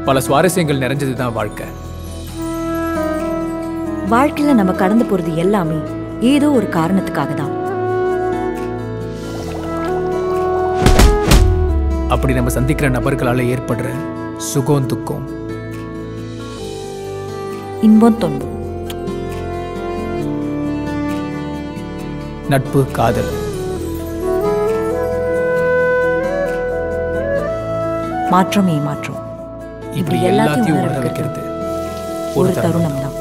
பல சுவாரஸ்யங்கள் நிறைஞ்சது தான் வாழ்க்கை வாழ்க்கையில நம்ம கடந்து போறது எல்லாமே ஏதோ ஒரு காரணத்துக்காக தான் அப்படி நம்ம சந்திக்கிற நபர்களால ஏற்படுற சுகம் துக்கம் இன்பம் துன்பம் நட்பு காதல் மாற்றம் ஏமாற்றம் இப்படி இப்படி எல்லாத்தையும் எல்லாத்தையும் உணர உணர வைக்கிறது வைக்கிறது ஒரு தருணம் தான்